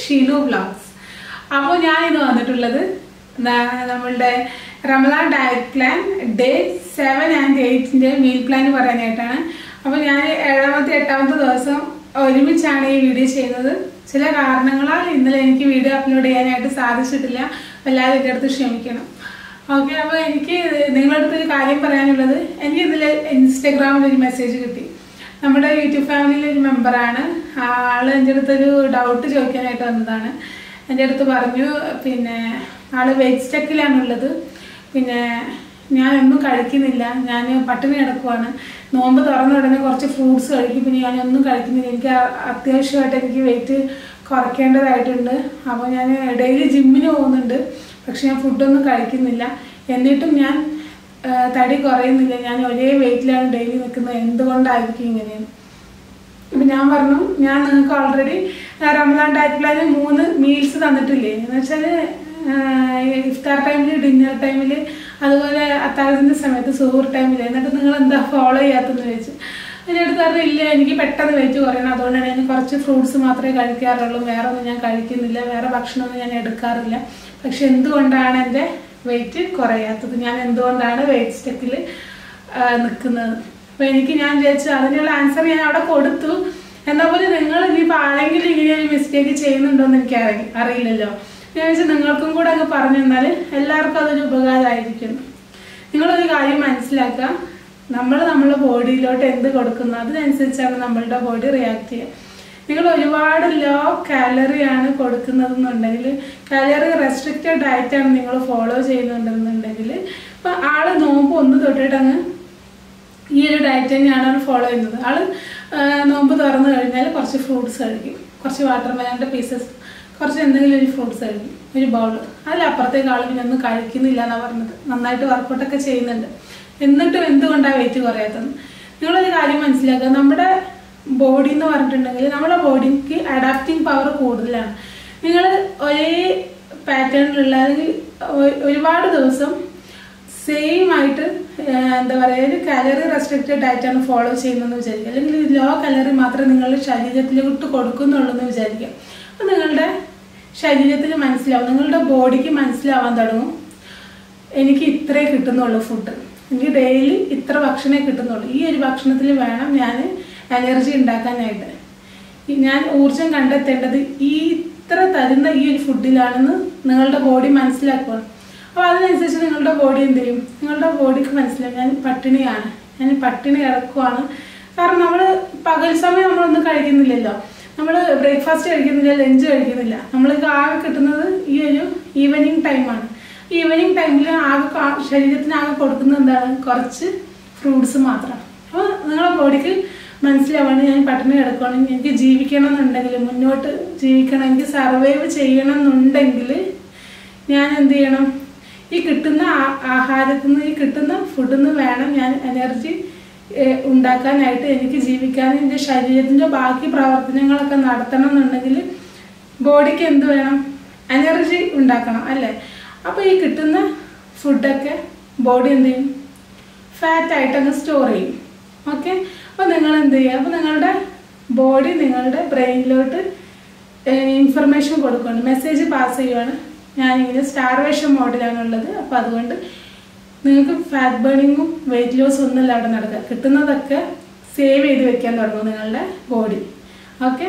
Sheenu vlogs അപ്പോൾ ഞാൻ ഇന്ന് വന്നിട്ടുള്ളത് ന- നമ്മളുടെ Ramadan diet plan day seven and എയ്റ്റിൻ്റെ മീൽ പ്ലാൻ പറയാനായിട്ടാണ് അപ്പോൾ ഞാൻ ഏഴാമത്തെ എട്ടാമത്തെ ദിവസം ഒരുമിച്ചാണ് ഈ വീഡിയോ ചെയ്യുന്നത് ചില കാരണങ്ങളാൽ ഇന്നലെ എനിക്ക് വീഡിയോ അപ്ലോഡ് ചെയ്യാനായിട്ട് സാധിച്ചിട്ടില്ല എല്ലാവരും എൻ്റെ അടുത്ത് ക്ഷമിക്കണം ഓക്കെ അപ്പോൾ എനിക്ക് നിങ്ങളുടെ അടുത്ത് ഒരു കാര്യം പറയാനുള്ളത് എനിക്ക് ഇതിൽ ഇൻസ്റ്റഗ്രാമിൽ ഒരു മെസ്സേജ് കിട്ടി നമ്മുടെ യൂട്യൂബ് ഫാമിലിയിലെ ഒരു മെമ്പറാണ് ആള് എൻ്റെ അടുത്തൊരു ഡൗട്ട് ചോദിക്കാനായിട്ട് വന്നതാണ് എൻ്റെ അടുത്ത് പറഞ്ഞു പിന്നെ ആള് വെജ് സ്റ്റക്കിലാണുള്ളത് പിന്നെ ഞാൻ ഒന്നും കഴിക്കുന്നില്ല ഞാൻ പട്ടിണി കിടക്കുവാണ് നോമ്പ് തുറന്ന ഉടനെ കുറച്ച് ഫ്രൂട്ട്സ് കഴിക്കും പിന്നെ ഞാൻ ഒന്നും കഴിക്കുന്നില്ല എനിക്ക് അ- അത്യാവശ്യമായിട്ട് എനിക്ക് വെയിറ്റ് കുറയ്ക്കേണ്ടതായിട്ടുണ്ട് അപ്പോൾ ഞാൻ ഡെയിലി ജിമ്മിന് പോകുന്നുണ്ട് പക്ഷെ ഞാൻ ഫുഡൊന്നും കഴിക്കുന്നില്ല എന്നിട്ടും ഞാൻ ആ, തടി കുറയുന്നില്ല ഞാൻ ഒരേ വെയിറ്റിലാണ് ഡെയിലി നിൽക്കുന്നത് എന്തുകൊണ്ടായിരിക്കും ഇങ്ങനെയെന്ന് അപ്പം ഞാൻ പറഞ്ഞു ഞാൻ നിങ്ങൾക്ക് ഓൾറെഡി റമദാൻ ഡയറ്റ് പ്ലാനിൽ മൂന്ന് മീൽസ് തന്നിട്ടില്ലേ എന്ന് വെച്ചാൽ ഇഫ്താർ ടൈമിൽ ഡിന്നർ ടൈമിൽ അതുപോലെ അത്താഴത്തിൻ്റെ സമയത്ത് സുഹൂർ ടൈമിൽ എന്നിട്ട് നിങ്ങൾ എന്താ ഫോളോ ചെയ്യാത്തെന്ന് ചോദിച്ചു എൻ്റെ അടുത്ത് പറഞ്ഞു ഇല്ല എനിക്ക് പെട്ടെന്ന് വെയിറ്റ് കുറയണം അതുകൊണ്ടാണ് ഞാൻ കുറച്ച് ഫ്രൂട്ട്സ് മാത്രമേ കഴിക്കാറുള്ളൂ വേറെ ഒന്നും ഞാൻ കഴിക്കുന്നില്ല വേറെ ഭക്ഷണമൊന്നും ഞാൻ എടുക്കാറില്ല പക്ഷെ എന്തുകൊണ്ടാണ് എൻ്റെ വെയിറ്റ് കുറയാത്തത് ഞാൻ എന്തുകൊണ്ടാണ് വെയിറ്റ് സ്റ്റെക്കിൽ നിൽക്കുന്നത് അപ്പൊ എനിക്ക് ഞാൻ വിചാരിച്ചു അതിനുള്ള ആൻസർ ഞാൻ അവിടെ കൊടുത്തു എന്നാ പോലെ നിങ്ങൾ ഇനിയിപ്പോൾ ആരെങ്കിലും ഇങ്ങനെ ഒരു മിസ്റ്റേക്ക് ചെയ്യുന്നുണ്ടോ എന്ന് എനിക്ക് അറി അറിയില്ലല്ലോ ഞാൻ വെച്ചാൽ നിങ്ങൾക്കും കൂടെ അങ്ങ് പറഞ്ഞു തന്നാൽ എല്ലാവർക്കും അതൊരു ഉപകാരമായിരിക്കും നിങ്ങളൊരു കാര്യം മനസ്സിലാക്കുക നമ്മൾ നമ്മുടെ ബോഡിയിലോട്ട് എന്ത് കൊടുക്കുന്നു അതിനനുസരിച്ചാണ് നമ്മളുടെ ബോഡി റിയാക്ട് ചെയ്യുക നിങ്ങൾ ഒരുപാട് ലോ കാലറിയാണ് കൊടുക്കുന്നതെന്നുണ്ടെങ്കിൽ കാലറി റെസ്ട്രിക്റ്റഡ് ഡയറ്റാണ് നിങ്ങൾ ഫോളോ ചെയ്യുന്നുണ്ടെന്നുണ്ടെങ്കിൽ ഇപ്പം ആള് നോമ്പ് ഒന്ന് തൊട്ടിട്ട് അങ്ങ് ഈ ഒരു ഡയറ്റ് തന്നെയാണ് ആൾ ഫോളോ ചെയ്യുന്നത് ആള് ആ, നോമ്പ് തുറന്നു കഴിഞ്ഞാൽ കുറച്ച് ഫ്രൂട്ട്സ് കഴിക്കും കുറച്ച് വാട്ടർ മെലൻ്റെ പീസസ് കുറച്ച് എന്തെങ്കിലും ഒരു ഫ്രൂട്ട്സ് കഴിക്കും ഒരു ബൗൾ അതിലപ്പുറത്തേക്ക് ആൾ പിന്നെ ഒന്നും കഴിക്കുന്നില്ല എന്നാണ് പറഞ്ഞത് നന്നായിട്ട് വർക്കൗട്ടൊക്കെ ചെയ്യുന്നുണ്ട് എന്നിട്ടും എന്തുകൊണ്ടാണ് വെയിറ്റ് കുറയാത്തത് നിങ്ങളൊരു കാര്യം മനസ്സിലാക്കുക നമ്മുടെ ബോഡി എന്ന് പറഞ്ഞിട്ടുണ്ടെങ്കിൽ നമ്മുടെ ബോഡിക്ക് അഡാപ്റ്റിംഗ് പവർ കൂടുതലാണ് നിങ്ങൾ ഒരേ പാറ്റേണിലുള്ള അല്ലെങ്കിൽ ഒ- ഒരുപാട് ദിവസം സെയിം ആയിട്ട് ഏഹ്, എന്താ പറയുക ഒരു കാലറി റെസ്ട്രിക്റ്റഡ് ഡയറ്റാണ് ഫോളോ ചെയ്യുന്നതെന്ന് വിചാരിക്കുക അല്ലെങ്കിൽ ലോ കലറി മാത്രമേ നിങ്ങളുടെ ശരീരത്തിലോട്ട് കൊടുക്കുന്നുള്ളൂ എന്ന് വിചാരിക്കുക അപ്പം നിങ്ങളുടെ ശരീരത്തിൽ മനസ്സിലാവും നിങ്ങളുടെ ബോഡിക്ക് മനസ്സിലാവാൻ തുടങ്ങും എനിക്ക് ഇത്രേ കിട്ടുന്നുള്ളൂ ഫുഡ് എനിക്ക് ഡെയിലി ഇത്ര ഭക്ഷണമേ കിട്ടുന്നുള്ളൂ ഈ ഒരു ഭക്ഷണത്തിൽ വേണം ഞാൻ എനർജി ഉണ്ടാക്കാനായിട്ട് ഈ ഞാൻ ഊർജം കണ്ടെത്തേണ്ടത് ഈ ഇത്ര തരുന്ന ഈ ഒരു ഫുഡിലാണെന്ന് നിങ്ങളുടെ ബോഡി മനസ്സിലാക്കുക അപ്പോൾ അതിനനുസരിച്ച് നിങ്ങളുടെ ബോഡി എന്ത് ചെയ്യും നിങ്ങളുടെ ബോഡിക്ക് മനസ്സിലാവും ഞാൻ പട്ടിണിയാണ് ഞാൻ പട്ടിണി കിടക്കുവാണ് കാരണം നമ്മൾ പകൽ സമയം നമ്മളൊന്നും കഴിക്കുന്നില്ലല്ലോ നമ്മൾ ബ്രേക്ക്ഫാസ്റ്റ് കഴിക്കുന്നില്ല ലഞ്ച് കഴിക്കുന്നില്ല നമ്മൾക്ക് ആകെ കിട്ടുന്നത് ഈ ഒരു ഈവനിങ് ടൈമാണ് ഈവനിങ് ടൈമിൽ ആകെ കാ- ശരീരത്തിന് ആകെ കൊടുക്കുന്നത് എന്താണ് കുറച്ച് ഫ്രൂട്ട്സ് മാത്രം അപ്പോൾ നിങ്ങളുടെ ബോഡിക്ക് മനസ്സിലാവാണ് ഞാൻ പട്ടിണി കിടക്കുകയാണ് എനിക്ക് ജീവിക്കണം എന്നുണ്ടെങ്കിൽ മുന്നോട്ട് ജീവിക്കണം എനിക്ക് സർവൈവ് ചെയ്യണം എന്നുണ്ടെങ്കിൽ ഞാൻ എന്ത് ചെയ്യണം ഈ കിട്ടുന്ന ആ- ആഹാരത്തിൽ നിന്ന് ഈ കിട്ടുന്ന ഫുഡിൽ നിന്ന് വേണം ഞാൻ എനർജി ഏഹ്, ഉണ്ടാക്കാനായിട്ട് എനിക്ക് ജീവിക്കാൻ എൻ്റെ ശരീരത്തിൻ്റെ ബാക്കി പ്രവർത്തനങ്ങളൊക്കെ നടത്തണം എന്നുണ്ടെങ്കിൽ ബോഡിക്ക് എന്ത് വേണം എനർജി ഉണ്ടാക്കണം അല്ലേ അപ്പോൾ ഈ കിട്ടുന്ന ഫുഡൊക്കെ ബോഡി എന്ത് ചെയ്യും ഫാറ്റ് ആയിട്ട് അങ്ങ് സ്റ്റോർ ചെയ്യും ഓക്കെ അപ്പോൾ നിങ്ങൾ എന്ത് ചെയ്യുക അപ്പോൾ നിങ്ങളുടെ ബോഡി നിങ്ങളുടെ ബ്രെയിനിലോട്ട് ഇൻഫർമേഷൻ കൊടുക്കുകയാണ് മെസ്സേജ് പാസ് ചെയ്യുവാണ് ഞാനിങ്ങനെ സ്റ്റാർവേഷൻ മോഡിലാണുള്ളത് അപ്പോൾ അതുകൊണ്ട് നിങ്ങൾക്ക് ഫാറ്റ് ബേണിങ്ങും വെയിറ്റ് ലോസും ഒന്നുമില്ല അവിടെ നടക്കുക കിട്ടുന്നതൊക്കെ സേവ് ചെയ്ത് വെക്കാൻ തുടങ്ങും നിങ്ങളുടെ ബോഡി ഓക്കെ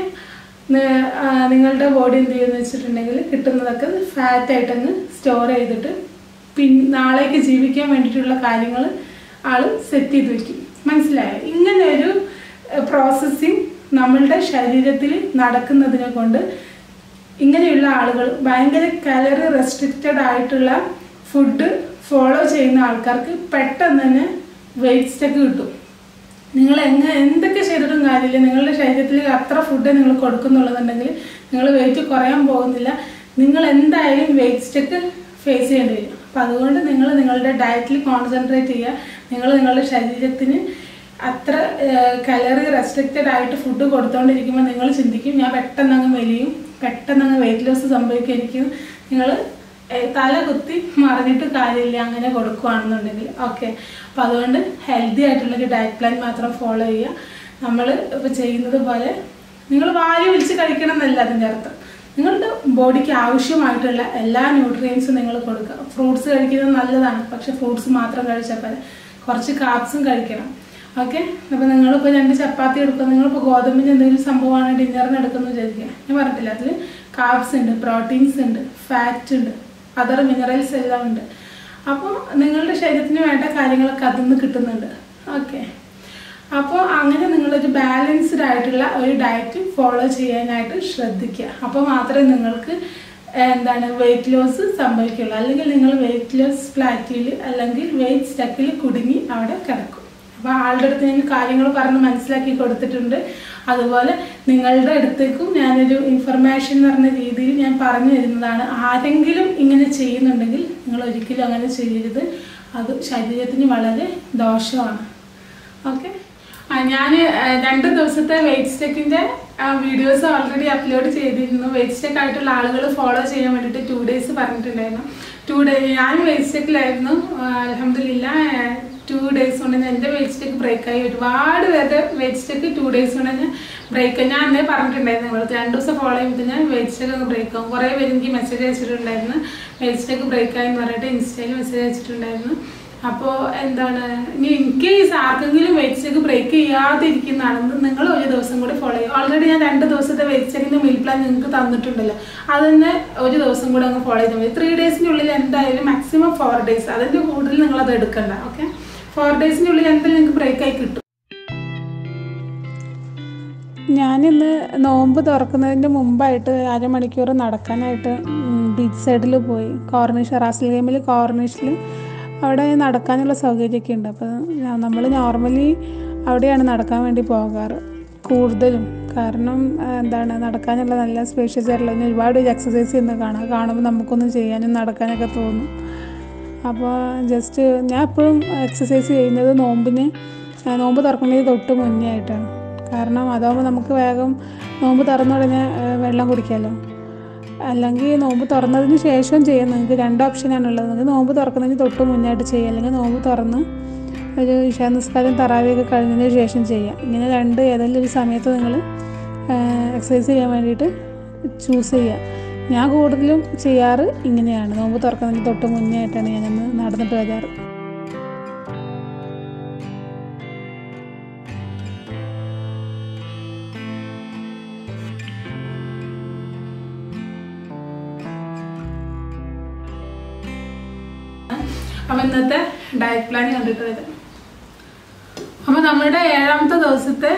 നിങ്ങളുടെ ബോഡി എന്ത് ചെയ്യുമെന്ന് വെച്ചിട്ടുണ്ടെങ്കിൽ കിട്ടുന്നതൊക്കെ ഫാറ്റ് ആയിട്ടങ്ങ് സ്റ്റോർ ചെയ്തിട്ട് പിൻ നാളേക്ക് ജീവിക്കാൻ വേണ്ടിയിട്ടുള്ള കാര്യങ്ങൾ ആള് സെറ്റ് ചെയ്ത് വെക്കും മനസ്സിലായോ ഇങ്ങനെ ഒരു പ്രോസസ്സിങ് നമ്മളുടെ ശരീരത്തിൽ നടക്കുന്നതിനെ കൊണ്ട് ഇങ്ങനെയുള്ള ആളുകൾ ഭയങ്കര കലറി റെസ്ട്രിക്റ്റഡ് ആയിട്ടുള്ള ഫുഡ് ഫോളോ ചെയ്യുന്ന ആൾക്കാർക്ക് പെട്ടെന്ന് തന്നെ വെയിറ്റ് സ്റ്റക്ക് കിട്ടും നിങ്ങൾ എങ്ങനെ എന്തൊക്കെ ചെയ്തിട്ടും കാര്യമില്ല നിങ്ങളുടെ ശരീരത്തിൽ അത്ര ഫുഡ് നിങ്ങൾ കൊടുക്കുന്നുള്ളതുണ്ടെങ്കിൽ നിങ്ങൾ വെയിറ്റ് കുറയാൻ പോകുന്നില്ല നിങ്ങൾ എന്തായാലും വെയിറ്റ് സ്റ്റക്ക് ഫേസ് ചെയ്യേണ്ടി വരും അപ്പം അതുകൊണ്ട് നിങ്ങൾ നിങ്ങളുടെ ഡയറ്റിൽ കോൺസെൻട്രേറ്റ് ചെയ്യുക നിങ്ങൾ നിങ്ങളുടെ ശരീരത്തിന് അത്ര കലറി റെസ്ട്രിക്റ്റഡ് ആയിട്ട് ഫുഡ് കൊടുത്തോണ്ടിരിക്കുമ്പോൾ നിങ്ങൾ ചിന്തിക്കും ഞാൻ പെട്ടെന്ന് അങ്ങ് മെലിയും പെട്ടെന്ന് അങ്ങ് വെയിറ്റ് ലോസ് സംഭവിക്കും എനിക്ക് നിങ്ങൾ തല കുത്തി മറിഞ്ഞിട്ട് കാര്യമില്ല അങ്ങനെ കൊടുക്കുകയാണെന്നുണ്ടെങ്കിൽ ഓക്കെ അപ്പം അതുകൊണ്ട് ഹെൽത്തി ആയിട്ടുള്ളൊരു ഡയറ്റ് പ്ലാൻ മാത്രം ഫോളോ ചെയ്യുക നമ്മൾ ഇപ്പോൾ ചെയ്യുന്നത് പോലെ നിങ്ങൾ വാരി വിളിച്ച് കഴിക്കണം എന്നല്ല അതിൻ്റെ അർത്ഥം നിങ്ങളുടെ ബോഡിക്ക് ആവശ്യമായിട്ടുള്ള എല്ലാ ന്യൂട്രിയൻസും നിങ്ങൾ കൊടുക്കുക ഫ്രൂട്ട്സ് കഴിക്കുന്നത് നല്ലതാണ് പക്ഷെ ഫ്രൂട്ട്സ് മാത്രം കഴിച്ചാൽ പോരെ കുറച്ച് കാർബ്സും കഴിക്കണം ഓക്കെ അപ്പോൾ നിങ്ങളിപ്പോൾ രണ്ട് ചപ്പാത്തി എടുക്കുക നിങ്ങളിപ്പോൾ ഗോതമ്പിൻ്റെ എന്തെങ്കിലും സംഭവമാണ് ഡിന്നറിന് എടുക്കുന്നത് വിചാരിക്കുക ഞാൻ പറഞ്ഞിട്ടില്ല അതിൽ കാർബ്സ് ഉണ്ട് പ്രോട്ടീൻസ് ഉണ്ട് ഫാറ്റ് ഉണ്ട് അതർ മിനറൽസ് എല്ലാം ഉണ്ട് അപ്പോൾ നിങ്ങളുടെ ശരീരത്തിന് വേണ്ട കാര്യങ്ങളൊക്കെ അതിൽ നിന്ന് കിട്ടുന്നുണ്ട് ഓക്കെ അപ്പോൾ അങ്ങനെ നിങ്ങളൊരു ബാലൻസ്ഡ് ആയിട്ടുള്ള ഒരു ഡയറ്റ് ഫോളോ ചെയ്യാനായിട്ട് ശ്രദ്ധിക്കുക അപ്പോൾ മാത്രമേ നിങ്ങൾക്ക് എന്താണ് വെയിറ്റ് ലോസ് സംഭവിക്കുള്ളൂ അല്ലെങ്കിൽ നിങ്ങൾ വെയിറ്റ് ലോസ് പ്ലാറ്റിൽ അല്ലെങ്കിൽ വെയിറ്റ് സ്റ്റക്കിൽ കുടുങ്ങി അവിടെ കിടക്കും അപ്പോൾ ആളുടെ അടുത്ത് ഞാൻ കാര്യങ്ങൾ പറഞ്ഞ് മനസ്സിലാക്കി കൊടുത്തിട്ടുണ്ട് അതുപോലെ നിങ്ങളുടെ അടുത്തേക്കും ഞാനൊരു ഇൻഫർമേഷൻ എന്ന് പറഞ്ഞ രീതിയിൽ ഞാൻ പറഞ്ഞു തരുന്നതാണ് ആരെങ്കിലും ഇങ്ങനെ ചെയ്യുന്നുണ്ടെങ്കിൽ നിങ്ങൾ ഒരിക്കലും അങ്ങനെ ചെയ്യരുത് അത് ശരീരത്തിന് വളരെ ദോഷമാണ് ഓക്കെ ഞാൻ രണ്ട് ദിവസത്തെ വെയിറ്റ് സ്റ്റെക്കിൻ്റെ വീഡിയോസ് ഓൾറെഡി അപ്ലോഡ് ചെയ്തിരുന്നു വെയിറ്റ് സ്റ്റെക്ക് ആയിട്ടുള്ള ആളുകൾ ഫോളോ ചെയ്യാൻ വേണ്ടിയിട്ട് ടു ഡേയ്സ് പറഞ്ഞിട്ടുണ്ടായിരുന്നു ടു ഡേ ഞാൻ വെയിറ്റ് സ്റ്റെക്കിലായിരുന്നു അലഹമില്ല ടു ഡേയ്സ് കൊണ്ട് തന്നെ എൻ്റെ വെയിറ്റ് സ്റ്റെക്ക് ബ്രേക്കായി ഒരുപാട് പേരുടെ വെയിറ്റ് സ്റ്റെക്ക് ടു ഡേയ്സ് കൊണ്ട് തന്നെ ബ്രേക്ക് ഞാൻ അന്നേ പറഞ്ഞിട്ടുണ്ടായിരുന്നു നിങ്ങൾ രണ്ട് ദിവസം ഫോളോ ചെയ്യുമ്പോൾ ഞാൻ വെയിറ്റ് സ്റ്റെക്ക് അങ്ങ് ബ്രേക്ക് ആവും കുറേ പേര് എനിക്ക് മെസ്സേജ് അയച്ചിട്ടുണ്ടായിരുന്നു വെയിറ്റ് സ്റ്റെക്ക് ബ്രേക്കായി എന്ന് പറഞ്ഞിട്ട് ഇൻസ്റ്റയിൽ മെസ്സേജ് അയച്ചിട്ടുണ്ടായിരുന്നു അപ്പോൾ എന്താണ് ഇനി ഇൻ കേസ് ആർക്കെങ്കിലും വെയിറ്റ് സ്റ്റെക്ക് ബ്രേക്ക് ചെയ്യാതിരിക്കുന്നതാണെങ്കിൽ നിങ്ങൾ ഒരു ദിവസം കൂടി ഫോളോ ചെയ്യും ഓൾറെഡി ഞാൻ രണ്ട് ദിവസത്തെ വെയിറ്റ് സ്റ്റെക്കിൻ്റെ മീൽ പ്ലാൻ നിങ്ങൾക്ക് തന്നിട്ടുണ്ടല്ലോ അത് തന്നെ ഒരു ദിവസം കൂടെ അങ്ങ് ഫോളോ ചെയ്താൽ മതി ത്രീ ഡേയ്സിൻ്റെ ഉള്ളിൽ എന്തായാലും മാക്സിമം ഫോർ ഡേയ്സ് അതിൻ്റെ കൂടുതൽ നിങ്ങൾ അത് എടുക്കണ്ട ഓക്കെ ഫോർ ഡേയ്സിൻ്റെ ഉള്ളിൽ എന്തായാലും നിങ്ങൾക്ക് ബ്രേക്ക് ആയി കിട്ടും ഞാനിന്ന് നോമ്പ് തുറക്കുന്നതിൻ്റെ മുമ്പായിട്ട് അരമണിക്കൂർ നടക്കാനായിട്ട് ബീച്ച് സൈഡിൽ പോയി കോർണിഷ് റാസൽ ഗെയിമിൽ കോർണിഷിൽ അവിടെ നടക്കാനുള്ള സൗകര്യമൊക്കെ ഉണ്ട് അപ്പോൾ നമ്മൾ നോർമലി അവിടെയാണ് നടക്കാൻ വേണ്ടി പോകാറ് കൂടുതലും കാരണം എന്താണ് നടക്കാനുള്ള നല്ല സ്പേഷ്യസ് ആയിട്ടുള്ള ഇനി ഒരുപാട് എക്സസൈസ് ചെയ്യുന്ന കാണാം കാണുമ്പോൾ നമുക്കൊന്നും ചെയ്യാനും നടക്കാനൊക്കെ തോന്നും അപ്പോൾ ജസ്റ്റ് ഞാൻ എപ്പോഴും എക്സസൈസ് ചെയ്യുന്നത് നോമ്പിന് നോമ്പ് തുറക്കുന്നതിന് തൊട്ട് മുന്നേ ആയിട്ടാണ് കാരണം അതാകുമ്പോൾ നമുക്ക് വേഗം നോമ്പ് തുറന്ന ഉടനെ വെള്ളം കുടിക്കാമല്ലോ അല്ലെങ്കിൽ നോമ്പ് തുറന്നതിന് ശേഷം ചെയ്യാം നിങ്ങൾക്ക് രണ്ട് ഓപ്ഷനാണുള്ളത് നിങ്ങൾക്ക് നോമ്പ് തുറക്കുന്നതിന് തൊട്ട് മുന്നായിട്ട് ചെയ്യാം അല്ലെങ്കിൽ നോമ്പ് തുറന്ന് ഒരു ഇഷാനിസ്കാരം തറാവിയൊക്കെ കഴിഞ്ഞതിന് ശേഷം ചെയ്യാം ഇങ്ങനെ രണ്ട് ഏതെങ്കിലും ഒരു സമയത്ത് നിങ്ങൾ എക്സസൈസ് ചെയ്യാൻ വേണ്ടിയിട്ട് ചൂസ് ചെയ്യുക ഞാൻ കൂടുതലും ചെയ്യാറ് ഇങ്ങനെയാണ് നോമ്പ് തുറക്കുന്നതിന് തൊട്ട് മുന്നേ ആയിട്ടാണ് ഞാനന്ന് നടന്നിട്ട് വരാറ് അപ്പം ഇന്നത്തെ ഡയറ്റ് പ്ലാൻ കണ്ടിട്ട് വരാം അപ്പോൾ നമ്മുടെ ഏഴാമത്തെ ദിവസത്തെ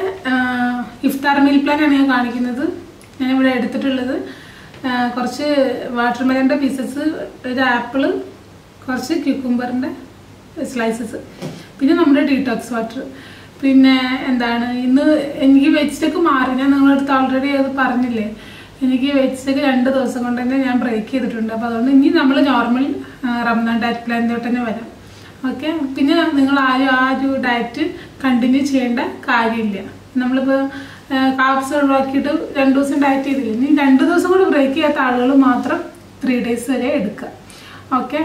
ഇഫ്താർ മീൽ പ്ലാനാണ് ഞാൻ കാണിക്കുന്നത് ഞാനിവിടെ എടുത്തിട്ടുള്ളത് കുറച്ച് വാട്ടർ മെലൻ്റെ പീസസ് ഒരു ആപ്പിള് കുറച്ച് ക്യൂക്കുംബറിൻ്റെ സ്ലൈസസ് പിന്നെ നമ്മുടെ ഡീടോക്സ് വാട്ടർ പിന്നെ എന്താണ് ഇന്ന് എനിക്ക് വെജിറ്റൊക്കെ മാറി ഞാൻ നിങ്ങളുടെ അടുത്ത് ഓൾറെഡി അത് പറഞ്ഞില്ലേ എനിക്ക് വെജിറ്റൊക്കെ രണ്ട് ദിവസം കൊണ്ട് തന്നെ ഞാൻ ബ്രേക്ക് ചെയ്തിട്ടുണ്ട് അപ്പോൾ അതുകൊണ്ട് ഇനി നമ്മൾ നോർമൽ റംസാൻ ഡയറ്റ് പ്ലാനിലോട്ട് തന്നെ വരാം ഓക്കെ പിന്നെ നിങ്ങൾ ആരും ആ ഒരു ഡയറ്റ് കണ്ടിന്യൂ ചെയ്യേണ്ട കാര്യമില്ല നമ്മളിപ്പോൾ കാപ്സ് ഒഴിവാക്കിയിട്ട് രണ്ട് ദിവസം ഡയറ്റ് ചെയ്തില്ല ഇനി രണ്ട് ദിവസം കൂടി ബ്രേക്ക് ചെയ്യാത്ത ആളുകൾ മാത്രം ത്രീ ഡേയ്സ് വരെ എടുക്കുക ഓക്കെ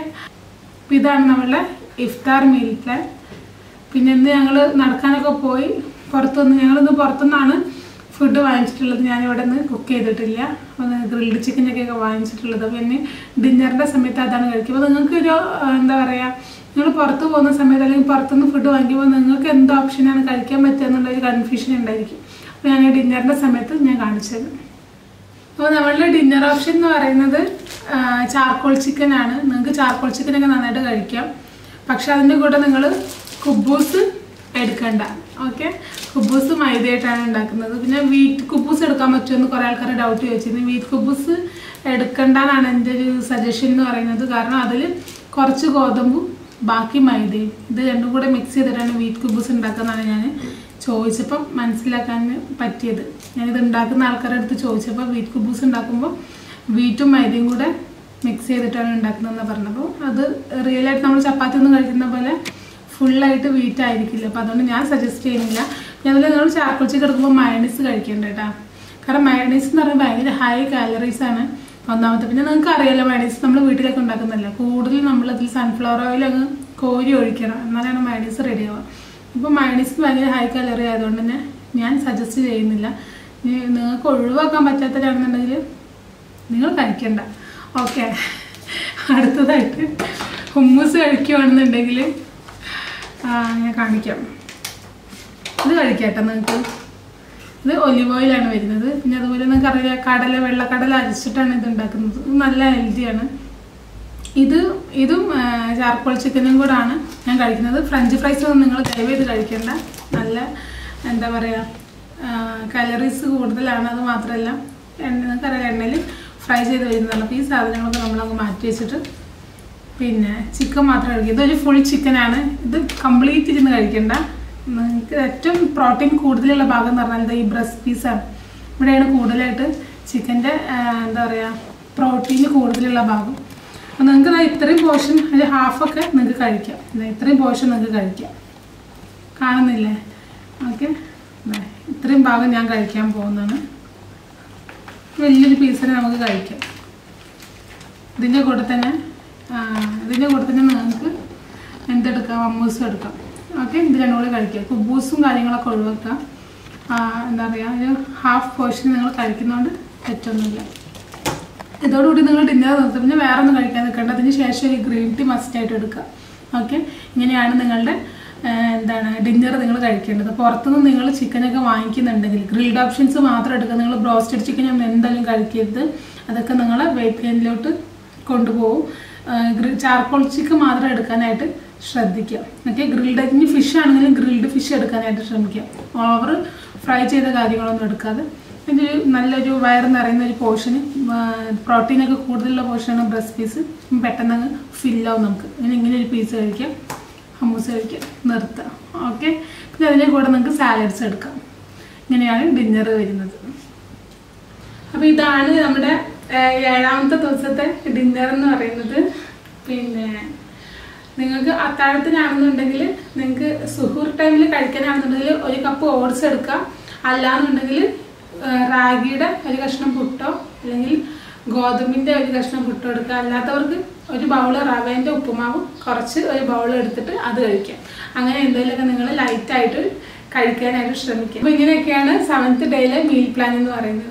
ഇതാണ് നമ്മളുടെ ഇഫ്താർ മീൽ പ്ലാൻ പിന്നെ ഇന്ന് ഞങ്ങൾ നടക്കാനൊക്കെ പോയി പുറത്തുനിന്ന് ഞങ്ങളിന്ന് പുറത്തുനിന്നാണ് ഫുഡ് വാങ്ങിച്ചിട്ടുള്ളത് ഞാൻ ഇവിടെ നിന്ന് കുക്ക് ചെയ്തിട്ടില്ല ഗ്രിൽഡ് ചിക്കനൊക്കെ വാങ്ങിച്ചിട്ടുള്ളത് പിന്നെ ഡിന്നറിൻ്റെ സമയത്ത് അതാണ് കഴിക്കുക അപ്പോൾ നിങ്ങൾക്ക് ഒരു എന്താ പറയുക നിങ്ങൾ പുറത്ത് പോകുന്ന സമയത്ത് അല്ലെങ്കിൽ പുറത്തുനിന്ന് ഫുഡ് വാങ്ങിക്കുമ്പോൾ നിങ്ങൾക്ക് എന്ത് ഓപ്ഷനാണ് കഴിക്കാൻ പറ്റുക എന്നുള്ളൊരു കൺഫ്യൂഷൻ ഉണ്ടായിരിക്കും അപ്പോൾ ഞാൻ ഡിന്നറിൻ്റെ സമയത്ത് ഞാൻ കാണിച്ചത് അപ്പോൾ നമ്മളുടെ ഡിന്നർ ഓപ്ഷൻ എന്ന് പറയുന്നത് ചാർക്കോൾ ചിക്കൻ ആണ് നിങ്ങൾക്ക് ചാർക്കോൾ ചിക്കനൊക്കെ നന്നായിട്ട് കഴിക്കാം പക്ഷെ അതിൻ്റെ കൂടെ നിങ്ങൾ കുബൂസ് എടുക്കണ്ട ഓക്കെ കുബൂസ് മൈദയായിട്ടാണ് ഉണ്ടാക്കുന്നത് പിന്നെ വീറ്റ് കുബൂസ് എടുക്കാൻ പറ്റുമെന്ന് കുറേ ആൾക്കാർ ഡൗട്ട് ചോദിച്ചിരുന്നു വീറ്റ് കുബൂസ് എടുക്കണ്ടെന്നാണ് എൻ്റെ ഒരു സജഷൻ എന്ന് പറയുന്നത് കാരണം അതിൽ കുറച്ച് ഗോതമ്പും ബാക്കി മൈദയും ഇത് രണ്ടും കൂടെ മിക്സ് ചെയ്തിട്ടാണ് വീറ്റ് കുബൂസ് ഉണ്ടാക്കുന്നതാണ് ഞാൻ ചോദിച്ചപ്പം മനസ്സിലാക്കാൻ പറ്റിയത് ഞാനിത് ഉണ്ടാക്കുന്ന ആൾക്കാരുടെ അടുത്ത് ചോദിച്ചപ്പോൾ വീറ്റ് കുബൂസ് ഉണ്ടാക്കുമ്പോൾ വീറ്റും മൈദയും കൂടെ മിക്സ് ചെയ്തിട്ടാണ് ഉണ്ടാക്കുന്നതെന്ന് പറഞ്ഞപ്പോൾ അത് റിയലായിട്ട് നമ്മൾ ചപ്പാത്തി ഒന്നും കഴിക്കുന്ന പോലെ ഫുള്ളായിട്ട് വീറ്റ് ആയിരിക്കില്ല അപ്പോൾ അതുകൊണ്ട് ഞാൻ സജസ്റ്റ് ചെയ്യുന്നില്ല ഞാൻ നിങ്ങൾ ചാർക്കോച്ചി കിടക്കുമ്പോൾ മയണീസ് കഴിക്കേണ്ട കേട്ടോ കാരണം മയണീസ് എന്ന് പറയുമ്പോൾ ഭയങ്കര ഹൈ കാലറീസ് ആണ് ഒന്നാമത്തെ പിന്നെ നിങ്ങൾക്ക് അറിയാലോ മയണീസ് നമ്മൾ വീട്ടിലൊക്കെ ഉണ്ടാക്കുന്നില്ല കൂടുതൽ നമ്മൾ അതിൽ സൺഫ്ലവർ ഓയിൽ അങ്ങ് കോരി ഒഴിക്കണം എന്നാലാണ് മയണീസ് റെഡി ആവുക ഇപ്പോൾ മയണീസ് ഭയങ്കര ഹൈ കാലറി ആയതുകൊണ്ട് തന്നെ ഞാൻ സജസ്റ്റ് ചെയ്യുന്നില്ല നിങ്ങൾക്ക് ഒഴിവാക്കാൻ പറ്റാത്തവരാണെന്നുണ്ടെങ്കിൽ നിങ്ങൾ കഴിക്കണ്ട ഓക്കെ അടുത്തതായിട്ട് ഹുമ്മൂസ് കഴിക്കുവാണെന്നുണ്ടെങ്കിൽ ഞാൻ കാണിക്കാം ഇത് കഴിക്കാട്ടോ നിങ്ങൾക്ക് ഇത് ഒലിവ് ഓയിലാണ് വരുന്നത് പിന്നെ അതുപോലെ നിങ്ങൾക്ക് അറിയാം കടല വെള്ളക്കടല അരച്ചിട്ടാണ് ഇത് ഉണ്ടാക്കുന്നത് ഇത് നല്ല ഹെൽത്തിയാണ് ഇത് ഇതും ചാർക്കോൾ ചിക്കനും കൂടാണ് ഞാൻ കഴിക്കുന്നത് ഫ്രഞ്ച് ഫ്രൈസ് ഒന്നും നിങ്ങൾ ദയവേത് കഴിക്കേണ്ട നല്ല എന്താ പറയുക കലറീസ് കൂടുതലാണ് അത് മാത്രമല്ല എണ്ണ നിങ്ങൾക്കറിയാം എണ്ണയിൽ ഫ്രൈ ചെയ്ത് വരുന്നതാണ് അപ്പോൾ ഈ സാധനങ്ങളൊക്കെ നമ്മളങ്ങ് മാറ്റി വെച്ചിട്ട് പിന്നെ ചിക്കൻ മാത്രം കഴിക്കുക ഇതൊരു ഫുൾ ചിക്കനാണ് ഇത് കംപ്ലീറ്റ് ഇരുന്ന് കഴിക്കണ്ട നിങ്ങൾക്ക് ഏറ്റവും പ്രോട്ടീൻ കൂടുതലുള്ള ഭാഗം എന്ന് പറഞ്ഞാൽ ഇത് ഈ ബ്രസ്റ്റ് പീസാണ് ഇവിടെയാണ് കൂടുതലായിട്ട് ചിക്കൻ്റെ എന്താ പറയുക പ്രോട്ടീൻ കൂടുതലുള്ള ഭാഗം അപ്പോൾ നിങ്ങൾക്ക് ദാ ഇത്രയും പോർഷൻ ഒരു ഹാഫൊക്കെ നിങ്ങൾക്ക് കഴിക്കാം ദാ ഇത്രയും പോർഷൻ നിങ്ങൾക്ക് കഴിക്കാം കാണുന്നില്ലേ ഓക്കെ ഇത്രയും ഭാഗം ഞാൻ കഴിക്കാൻ പോകുന്നതാണ് വലിയൊരു പീസിനെ നമുക്ക് കഴിക്കാം ഇതിൻ്റെ കൂടെ തന്നെ ആ, ഇതിൻ്റെ കൂടെ തന്നെ നിങ്ങൾക്ക് എന്തെടുക്കാം അമ്മൂസും എടുക്കാം ഓക്കെ ഇത് രണ്ടും കൂടി കഴിക്കുക കുബൂസും കാര്യങ്ങളൊക്കെ ഒഴിവാക്കാം ആ, എന്താ പറയുക ഒരു ഹാഫ് പോർഷൻ നിങ്ങൾ കഴിക്കുന്നതുകൊണ്ട് തെറ്റൊന്നുമില്ല ഇതോടുകൂടി നിങ്ങൾ ഡിന്നർ നിർത്തും പിന്നെ വേറെ ഒന്നും കഴിക്കാൻ നിൽക്കേണ്ട അതിന് ശേഷം ഈ ഗ്രീൻ ടീ മസ്റ്റ് ആയിട്ട് എടുക്കുക ഓക്കെ ഇങ്ങനെയാണ് നിങ്ങളുടെ ആ, എന്താണ് ഡിന്നർ നിങ്ങൾ കഴിക്കേണ്ടത് പുറത്തുനിന്ന് നിങ്ങൾ ചിക്കനൊക്കെ വാങ്ങിക്കുന്നുണ്ടെങ്കിൽ ഗ്രിൽഡ് ഓപ്ഷൻസ് മാത്രം എടുക്കുക നിങ്ങൾ ബ്രോസ്റ്റഡ് ചിക്കൻ എന്തായാലും കഴിക്കരുത് അതൊക്കെ നിങ്ങളെ വെയിറ്റ് ഗെയിനിലോട്ട് കൊണ്ടുപോകും ചാർക്കോൾ ചിക്കൻ മാത്രം എടുക്കാനായിട്ട് ശ്രദ്ധിക്കുക ഓക്കെ ഗ്രിൽഡ് ഇനി ഫിഷ് ആണെങ്കിലും ഗ്രിൽഡ് ഫിഷ് എടുക്കാനായിട്ട് ശ്രമിക്കുക ഓവർ ഫ്രൈ ചെയ്ത കാര്യങ്ങളൊന്നും എടുക്കാതെ ഇതിൻ്റെ ഒരു നല്ലൊരു വയറ് നിറയുന്ന ഒരു പോർഷന് പ്രോട്ടീനൊക്കെ കൂടുതലുള്ള പോർഷനാണ് ബ്രസ്റ്റ് പീസ് പെട്ടെന്ന് അങ്ങ് ഫില്ലാവും നമുക്ക് ഇങ്ങനെ ഇങ്ങനെ ഒരു പീസ് കഴിക്കാം ഹമ്മൂസ് കഴിക്കാം നിർത്താം ഓക്കെ പിന്നെ അതിൻ്റെ കൂടെ നമുക്ക് സാലഡ്സ് എടുക്കാം ഇങ്ങനെയാണ് ഡിന്നർ വരുന്നത് അപ്പോൾ ഇതാണ് നമ്മുടെ ഏഹ്, ഏഴാമത്തെ ദിവസത്തെ ഡിന്നർ എന്ന് പറയുന്നത് പിന്നെ നിങ്ങൾക്ക് അത്താഴത്തിനാണെന്നുണ്ടെങ്കിൽ നിങ്ങൾക്ക് സുഹൂർ ടൈമിൽ കഴിക്കാനാണെന്നുണ്ടെങ്കിൽ ഒരു കപ്പ് ഓട്സ് എടുക്കാം അല്ലാന്നുണ്ടെങ്കിൽ ഏഹ്, റാഗിയുടെ ഒരു കഷ്ണം പുട്ടോ അല്ലെങ്കിൽ ഗോതമ്പിൻ്റെ ഒരു കഷ്ണം പുട്ടോ എടുക്കുക അല്ലാത്തവർക്ക് ഒരു ബൗള് റവേൻ്റെ ഉപ്പുമാവും കുറച്ച് ഒരു ബൗൾ എടുത്തിട്ട് അത് കഴിക്കാം അങ്ങനെ എന്തെങ്കിലുമൊക്കെ നിങ്ങൾ ലൈറ്റായിട്ട് കഴിക്കാനായിട്ട് ശ്രമിക്കുക അപ്പോൾ ഇങ്ങനെയൊക്കെയാണ് സെവൻത്ത് ഡേയിലെ മീൽ പ്ലാൻ എന്ന് പറയുന്നത്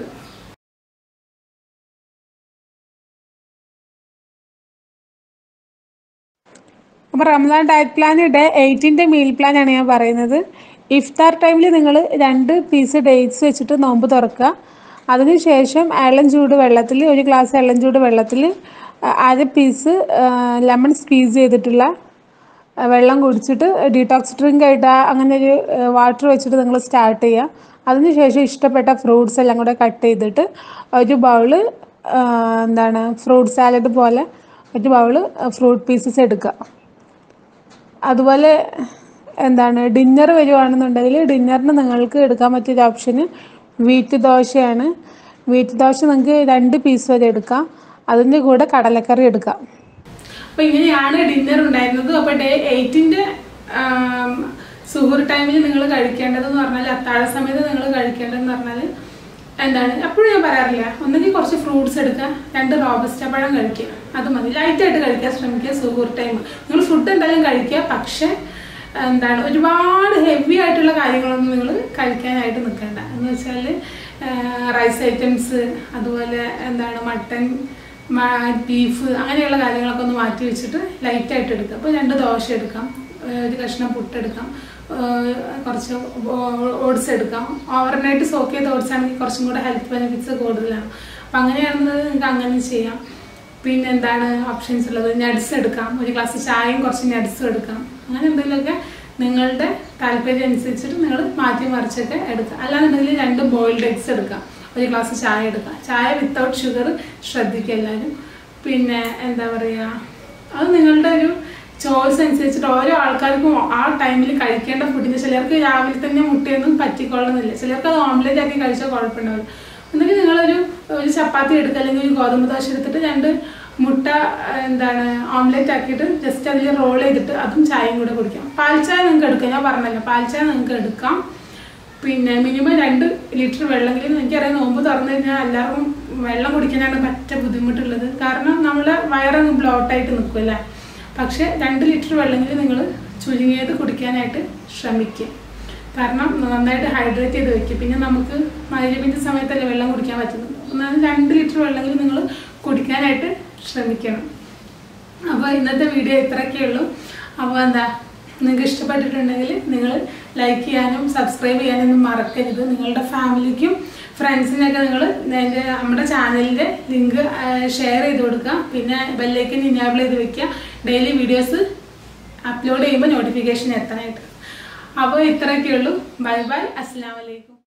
അപ്പോൾ റംസാൻ ഡയറ്റ് പ്ലാൻ ഡേ എയ്റ്റിൻ്റെ മീൽ പ്ലാൻ ആണ് ഞാൻ പറയുന്നത് ഇഫ്താർ ടൈമിൽ നിങ്ങൾ രണ്ട് പീസ് ഡേറ്റ്സ് വെച്ചിട്ട് നോമ്പ് തുറക്കുക അതിനുശേഷം ഇളം ചൂട് വെള്ളത്തിൽ ഒരു ഗ്ലാസ് ഇളം ചൂട് വെള്ളത്തിൽ അര പീസ് ലെമൺ സ്ക്വീസ് ചെയ്തിട്ടുള്ള ആ, വെള്ളം കുടിച്ചിട്ട് ഡീടോക്സ് ഡ്രിങ്ക് ആയിട്ട് ആ അങ്ങനെ ഒരു വാട്ടർ വെച്ചിട്ട് നിങ്ങൾ സ്റ്റാർട്ട് ചെയ്യുക അതിനുശേഷം ഇഷ്ടപ്പെട്ട ഫ്രൂട്ട്സ് എല്ലാം കൂടെ കട്ട് ചെയ്തിട്ട് ഒരു ബൗള് എന്താണ് ഫ്രൂട്ട് സാലഡ് പോലെ ഒരു ബൗള് ഫ്രൂട്ട് പീസസ് എടുക്കുക അതുപോലെ എന്താണ് ഡിന്നർ വരുവാണെന്നുണ്ടെങ്കിൽ ഡിന്നറിന് നിങ്ങൾക്ക് എടുക്കാൻ പറ്റിയൊരു ഓപ്ഷന് വീറ്റ് ദോശയാണ് വീറ്റ് ദോശ നിങ്ങൾക്ക് രണ്ട് പീസ് വരെ എടുക്കാം അതിൻ്റെ കൂടെ കടലക്കറി എടുക്കാം അപ്പോൾ ഇങ്ങനെയാണ് ഡിന്നർ ഉണ്ടായിരുന്നത് അപ്പോൾ ഡേ എയ്റ്റിൻ്റെ സുഹൂർ ടൈമിൽ നിങ്ങൾ കഴിക്കേണ്ടതെന്ന് പറഞ്ഞാൽ അത്താഴ സമയത്ത് നിങ്ങൾ കഴിക്കേണ്ടതെന്ന് പറഞ്ഞാൽ എന്താണ് എപ്പോഴും ഞാൻ പറയാറില്ല ഒന്നുകിൽ കുറച്ച് ഫ്രൂട്ട്സ് എടുക്കുക രണ്ട് റോബസ്റ്റ പഴം കഴിക്കുക അത് മതി ലൈറ്റായിട്ട് കഴിക്കാൻ ശ്രമിക്കുക സുഹൂർ ടൈം നിങ്ങൾ ഫുഡ് എന്തായാലും കഴിക്കുക പക്ഷേ എന്താണ് ഒരുപാട് ഹെവി ആയിട്ടുള്ള കാര്യങ്ങളൊന്നും നിങ്ങൾ കഴിക്കാനായിട്ട് നിൽക്കണ്ട എന്ന് വെച്ചാൽ റൈസ് ഐറ്റംസ് അതുപോലെ എന്താണ് മട്ടൻ ബീഫ് അങ്ങനെയുള്ള കാര്യങ്ങളൊക്കെ ഒന്ന് മാറ്റി വെച്ചിട്ട് ലൈറ്റായിട്ട് എടുക്കുക അപ്പോൾ രണ്ട് ദോശ എടുക്കാം ഏഹ് ഒരു കഷ്ണം പുട്ടെടുക്കാം ഏഹ് കുറച്ച് ഓട്സ് എടുക്കാം ഓവർനൈറ്റ് സോക്ക് ചെയ്ത ഓട്സ് ആണെങ്കിൽ കുറച്ചും കൂടെ ഹെൽത്ത് ബെനിഫിറ്റ്സ് കൂടുതലാണ് അപ്പം അങ്ങനെയാണെന്നത് നിങ്ങൾക്ക് അങ്ങനെ ചെയ്യാം പിന്നെ എന്താണ് ഓപ്ഷൻസ് ഉള്ളത് നട്സ് എടുക്കാം ഒരു ഗ്ലാസ് ചായയും കുറച്ച് നട്സും എടുക്കാം അങ്ങനെ എന്തെങ്കിലുമൊക്കെ നിങ്ങളുടെ താല്പര്യം അനുസരിച്ചിട്ട് നിങ്ങൾ മാറ്റി മറിച്ചൊക്കെ എടുക്കാം അല്ലാന്നുണ്ടെങ്കിൽ രണ്ട് ബോയിൽഡ് എഗ്സ് എടുക്കാം ഒരു ഗ്ലാസ് ചായ എടുക്കാം ചായ വിത്തൗട്ട് ഷുഗർ ശ്രദ്ധിക്കുക എല്ലാവരും പിന്നെ എന്താ പറയുക അത് നിങ്ങളുടെ ഒരു ചോയ്സ് അനുസരിച്ചിട്ട് ഓരോ ആൾക്കാർക്കും ആ ടൈമിൽ കഴിക്കേണ്ട ഫുഡിന് ചിലർക്ക് രാവിലെ തന്നെ മുട്ടയൊന്നും പറ്റിക്കൊള്ളുന്നില്ല ചിലർക്ക് അത് ഓംലെറ്റ് ആക്കി കഴിച്ചാൽ കുഴപ്പമുണ്ടാവില്ല എന്നെങ്കിൽ നിങ്ങളൊരു ഒരു ചപ്പാത്തി എടുക്കുക അല്ലെങ്കിൽ ഒരു ഗോതമ്പ് ദോശ എടുത്തിട്ട് രണ്ട് മുട്ട ആ, എന്താണ് ഓംലെറ്റ് ആക്കിയിട്ട് ജസ്റ്റ് അതിൽ റോൾ ചെയ്തിട്ട് അതും ചായയും കൂടെ കുടിക്കാം പാൽ ചായ നിങ്ങൾക്ക് എടുക്കാം ഞാൻ പറഞ്ഞല്ലോ പാൽ ചായ നിങ്ങൾക്ക് എടുക്കാം പിന്നെ മിനിമം രണ്ട് ലിറ്റർ വെള്ളമെങ്കിലും എനിക്കറിയാം നോമ്പ് തുറന്നു കഴിഞ്ഞാൽ എല്ലാവർക്കും വെള്ളം കുടിക്കാനാണ് പറ്റ ബുദ്ധിമുട്ടുള്ളത് കാരണം നമ്മളെ വയറങ്ങ് ബ്ലോട്ടായിട്ട് നിൽക്കുമല്ലേ പക്ഷേ രണ്ട് ലിറ്റർ വെള്ളമെങ്കിലും നിങ്ങൾ ചുരുങ്ങിയത് കുടിക്കാനായിട്ട് ശ്രമിക്കുക കാരണം നന്നായിട്ട് ഹൈഡ്രേറ്റ് ചെയ്ത് വെക്കുക പിന്നെ നമുക്ക് മരുവിൻ്റെ സമയത്തല്ലേ വെള്ളം കുടിക്കാൻ പറ്റുന്നത് അപ്പം കുടിക്കുന്നത് രണ്ട് ലിറ്റർ വെള്ളമെങ്കിലും നിങ്ങൾ കുടിക്കാനായിട്ട് ശ്രമിക്കണം അപ്പോൾ ഇന്നത്തെ വീഡിയോ ഇത്രയൊക്കെ ഉള്ളൂ അപ്പോൾ എന്താ നിങ്ങൾക്ക് ഇഷ്ടപ്പെട്ടിട്ടുണ്ടെങ്കിൽ നിങ്ങൾ ലൈക്ക് ചെയ്യാനും സബ്സ്ക്രൈബ് ചെയ്യാനൊന്നും മറക്കരുത് നിങ്ങളുടെ ഫാമിലിക്കും ഫ്രണ്ട്സിനൊക്കെ നിങ്ങൾ നമ്മുടെ ചാനലിൻ്റെ ലിങ്ക് ഷെയർ ചെയ്ത് കൊടുക്കുക പിന്നെ ബെല്ലേക്കൻ ഇനാബിൾ ചെയ്ത് വെക്കുക ഡെയിലി വീഡിയോസ് അപ്ലോഡ് ചെയ്യുമ്പോൾ നോട്ടിഫിക്കേഷൻ എത്താനായിട്ട് അപ്പോൾ ഇത്രയൊക്കെ ഉള്ളൂ ബൈ ബൈ അസ്സാം വലൈക്കും